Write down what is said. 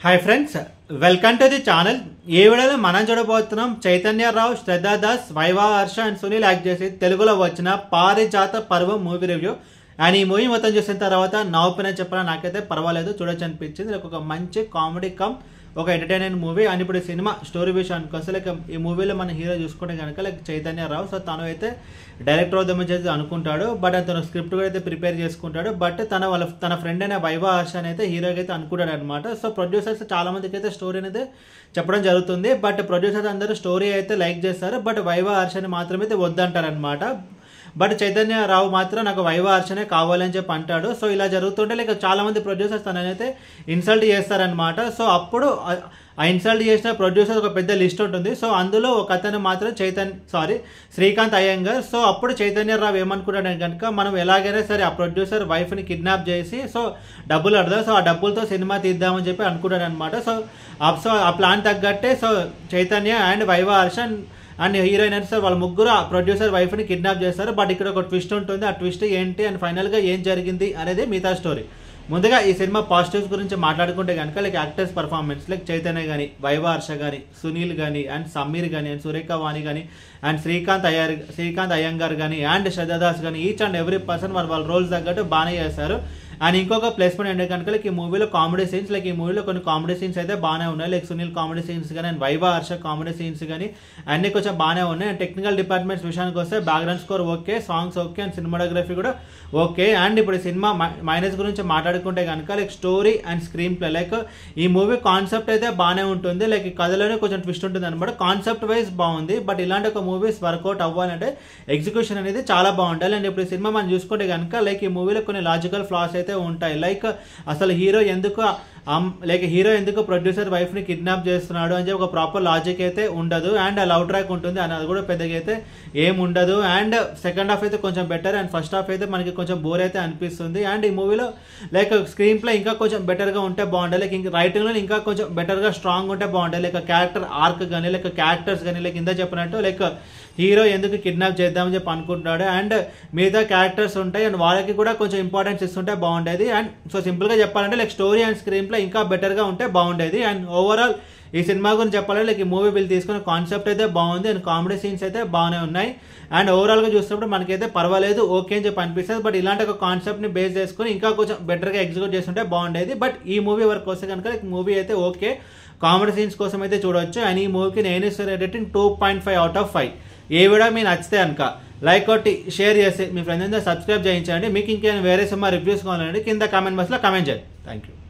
hi friends welcome to the channel ఈ వీడియోలో మనం చూడబోతున్నాం చైతన్య రావు శ్రద్ధా దాస్ వైవా హర్ష అండ్ సునీల్ యాక్ట్ చేసి తెలుగులో వచ్చిన Parijata Parvam movie review and ఈ మూవీ మొత్తం చూసిన తర్వాత నా ఒపీనియన్ చెప్పాలని నాకైతే పర్వాలేదు చూడొచ్చు అనిపించింది ఇది ఒక మంచి కామెడీ కమ్ ఒక ఎంటర్టైన్మెంట్ మూవీ అండ్ ఇప్పుడు ఈ సినిమా స్టోరీ విషయానికి వస్తే లైక్ ఈ మూవీలో మన హీరో చూసుకుంటే కనుక లైక్ చైతన్య రావు సో తను అయితే డైరెక్టర్ అవుదామని చెప్పి అనుకుంటాడు బట్ అతను స్క్రిప్ట్ కూడా అయితే ప్రిపేర్ చేసుకుంటాడు బట్ తన వాళ్ళ తన ఫ్రెండ్ అయిన వైవా హర్ష అని అయితే హీరోకి అయితే అనుకుంటాడు అనమాట సో ప్రొడ్యూసర్స్ చాలా మందికి అయితే స్టోరీ అనేది చెప్పడం జరుగుతుంది బట్ ప్రొడ్యూసర్స్ అందరూ స్టోరీ అయితే లైక్ చేస్తారు బట్ వైవా హర్షని మాత్రమే అయితే వద్దంటారనమాట బట్ చైతన్య రావు మాత్రం నాకు వైవ హర్షనే కావాలని చెప్పి అంటాడు సో ఇలా జరుగుతుంటే లైక్ చాలా మంది ప్రొడ్యూసర్స్ తననైతే ఇన్సల్ట్ చేస్తారనమాట సో అప్పుడు ఆ- ఆ ఇన్సల్ట్ చేసిన ప్రొడ్యూసర్ ఒక పెద్ద లిస్ట్ ఉంటుంది సో అందులో ఒక అతను మాత్రం చైతన్య సారీ శ్రీకాంత్ అయ్యంగర్ సో అప్పుడు చైతన్య రావు ఏమనుకున్నాడు కనుక మనం ఎలాగైనా సరే ఆ ప్రొడ్యూసర్ వైఫ్ని కిడ్నాప్ చేసి సో డబ్బులు అడదా సో ఆ డబ్బులతో సినిమా తీద్దామని చెప్పి అనుకున్నాడు అనమాట సో ఆ- సో ఆ ప్లాన్ తగ్గట్టే సో చైతన్య అండ్ వైవ హర్షన్ అండ్ హీరోయిన్ అయితే సార్ వాళ్ళ ముగ్గురు ఆ ప్రొడ్యూసర్ వైఫ్ని కిడ్నాప్ చేస్తారు బట్ ఇక్కడ ఒక ట్విస్ట్ ఉంటుంది ఆ ట్విస్ట్ ఏంటి అండ్ ఫైనల్గా ఏం జరిగింది అనేది మిగతా స్టోరీ ముందుగా ఈ సినిమా పాజిటివ్స్ గురించి మాట్లాడుకుంటే కనుక like actors performance like Chaitanya కానీ వైవ హర్ష కానీ సునీల్ కానీ అండ్ సమీర్ కానీ అండ్ సురేఖ వాణి కానీ అండ్ శ్రీకాంత్ అయ్యర్ శ్రీకాంత్ అయ్యంగార్ కానీ అండ్ శ్రద్ధాదాస్ కానీ ఈచ్ అండ్ ఎవ్రీ పర్సన్ వాళ్ళ వాళ్ళ రోల్స్ తగ్గట్టు బాగానే చేస్తారు అండ్ ఇంకొక ప్లస్ పాయింట్ ఏంటంటే కనుక లైక్ ఈ మూవీలో కామెడీ సీన్స్ లైక్ ఈ మూవీలో కొన్ని కామెడీ సీన్స్ అయితే బాగానే ఉన్నాయి లైక్ సునీల్ కామెడీ సీన్స్ కానీ and Viva Harsha comedy scenes కానీ అన్ని కొంచెం బాగానే ఉన్నాయి అండ్ టెక్నికల్ డిపార్ట్మెంట్స్ విషయానికి వస్తే background score okay songs okay and cinematography కూడా ఓకే అండ్ ఇప్పుడు ఈ సినిమా మైనస్ గురించి మాట్లాడుకుంటే కనుక like story and screenplay like ఈ మూవీ కాన్సెప్ట్ అయితే బాగానే ఉంటుంది లైక్ ఈ కథలోనే కొంచెం ట్విస్ట్ ఉంటుంది అనమాట కాన్సెప్ట్ వైజ్ బాగుంది బట్ ఇలాంటి ఒక మూవీస్ వర్కౌట్ అవ్వాలంటే ఎగ్జిక్యూషన్ అనేది చాలా బాగుంటుంది అండ్ ఇప్పుడు ఈ సినిమా మనం చూసుకుంటే కనుక లైక్ ఈ మూవీలో కొన్ని లాజికల్ ఫ్లాస్ అయితే ఉంటాయి లైక్ అసలు హీరో ఎందుకు అమ్- లైక్ హీరో ఎందుకు ప్రొడ్యూసర్ వైఫ్ని కిడ్నాప్ చేస్తున్నాడు అని చెప్పి ఒక ప్రాపర్ లాజిక్ అయితే ఉండదు అండ్ ఆ లవ్ ట్రాక్ ఉంటుంది అండ్ అది కూడా పెద్దగా అయితే ఏం ఉండదు అండ్ సెకండ్ హాఫ్ అయితే కొంచెం బెటర్ అండ్ ఫస్ట్ హాఫ్ అయితే మనకి కొంచెం బోర్ అయితే అనిపిస్తుంది అండ్ ఈ మూవీలో లైక్ స్క్రీన్ ప్లే ఇంకా కొంచెం బెటర్గా ఉంటే బాగుంటుంది లైక్ ఇంకా రైటింగ్లో ఇంకా కొంచెం బెటర్గా స్ట్రాంగ్ ఉంటే బాగుంటుంది లైక్ క్యారెక్టర్ ఆర్క్ కానీ లైక్ క్యారెక్టర్స్ కానీ లైక్ ఇందా చెప్పినట్టు లైక్ హీరో ఎందుకు కిడ్నాప్ చేద్దామని చెప్పి అనుకుంటున్నాడు అండ్ మిగతా క్యారెక్టర్స్ ఉంటాయి అండ్ వాళ్ళకి కూడా కొంచెం ఇంపార్టెన్స్ ఇస్తుంటే బాగుండేది అండ్ సో సింపుల్గా చెప్పాలంటే like story and screenplay ఇంకా బెటర్గా ఉంటే బాగుండేది అండ్ ఓవరాల్ ఈ సినిమా గురించి చెప్పాలంటే లైక్ ఈ మూవీ వీళ్ళు తీసుకున్న కాన్సెప్ట్ అయితే బాగుంది అండ్ కామెడీ సీన్స్ అయితే బాగానే ఉన్నాయి అండ్ ఓవరాల్గా చూసినప్పుడు మనకైతే పర్వాలేదు ఓకే అని చెప్పి అనిపిస్తుంది బట్ ఇలాంటి ఒక కాన్సెప్ట్ని బేస్ చేసుకుని ఇంకా కొంచెం బెటర్గా ఎగ్జిక్యూట్ చేస్తుంటే బాగుండేది బట్ ఈ మూవీ వరకు వస్తే కనుక లైక్ మూవీ అయితే ఓకే కామెడీ సీన్స్ కోసం అయితే చూడొచ్చు అండ్ ఈ మూవీకి నేను ఇస్తున్న rating two point five out of five ఏ వీడియో మీకు నచ్చితే కనుక లైక్ కొట్టి షేర్ చేసి మీ ఫ్రెండ్స్ సబ్స్క్రైబ్ చేయించండి మీకు ఇంకేమైనా వేరే సినిమా రివ్యూస్ కావాలంటే కింద కామెంట్ బాక్స్లో కామెంట్ చేయండి థ్యాంక్ యూ